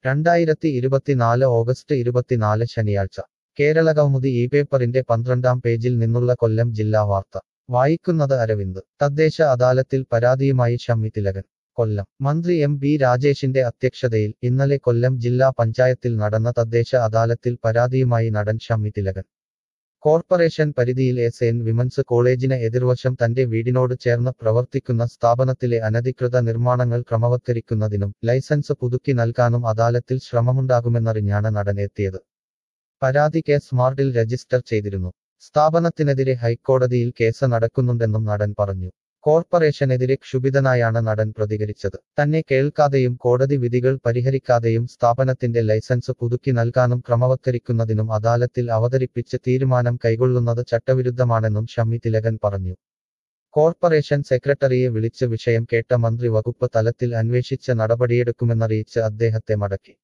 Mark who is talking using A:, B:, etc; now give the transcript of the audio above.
A: രണ്ടായിരത്തി ഇരുപത്തിനാല് ഓഗസ്റ്റ് ഇരുപത്തിനാല് ശനിയാഴ്ച കേരള കൗമുദി ഈ പേപ്പറിന്റെ പന്ത്രണ്ടാം പേജിൽ നിന്നുള്ള കൊല്ലം ജില്ലാ വാർത്ത വായിക്കുന്നത് അരവിന്ദ് തദ്ദേശ അദാലത്തിൽ പരാതിയുമായി ഷമ്മി തിലകൻ കൊല്ലം മന്ത്രി എം ബി രാജേഷിന്റെ അധ്യക്ഷതയിൽ ഇന്നലെ കൊല്ലം ജില്ലാ പഞ്ചായത്തിൽ നടന്ന തദ്ദേശ അദാലത്തിൽ പരാതിയുമായി നടൻ ഷമ്മി തിലകൻ കോർപ്പറേഷൻ പരിധിയിൽ എസ് എൻ വിമൻസ് കോളേജിന് എതിർവശം തന്റെ വീടിനോട് ചേർന്ന് പ്രവർത്തിക്കുന്ന സ്ഥാപനത്തിലെ അനധികൃത നിർമ്മാണങ്ങൾ ക്രമവത്കരിക്കുന്നതിനും ലൈസൻസ് പുതുക്കി നൽകാനും അദാലത്തിൽ ശ്രമമുണ്ടാകുമെന്നറിഞ്ഞാണ് നടൻ എത്തിയത് പരാതി കേസ് സ്മാർട്ടിൽ രജിസ്റ്റർ ചെയ്തിരുന്നു സ്ഥാപനത്തിനെതിരെ ഹൈക്കോടതിയിൽ കേസ് നടക്കുന്നുണ്ടെന്നും നടൻ പറഞ്ഞു കോർപ്പറേഷനെതിരെ ക്ഷുഭിതനായാണ് നടൻ പ്രതികരിച്ചത് തന്നെ കേൾക്കാതെയും കോടതി വിധികൾ പരിഹരിക്കാതെയും സ്ഥാപനത്തിന്റെ ലൈസൻസ് പുതുക്കി നൽകാനും ക്രമവത്കരിക്കുന്നതിനും അദാലത്തിൽ അവതരിപ്പിച്ച് തീരുമാനം കൈക്കൊള്ളുന്നത് ചട്ടവിരുദ്ധമാണെന്നും ഷമ്മി തിലകൻ പറഞ്ഞു കോർപ്പറേഷൻ സെക്രട്ടറിയെ വിളിച്ച് വിഷയം കേട്ട മന്ത്രി വകുപ്പ് തലത്തിൽ അന്വേഷിച്ച് നടപടിയെടുക്കുമെന്നറിയിച്ച് അദ്ദേഹത്തെ മടക്കി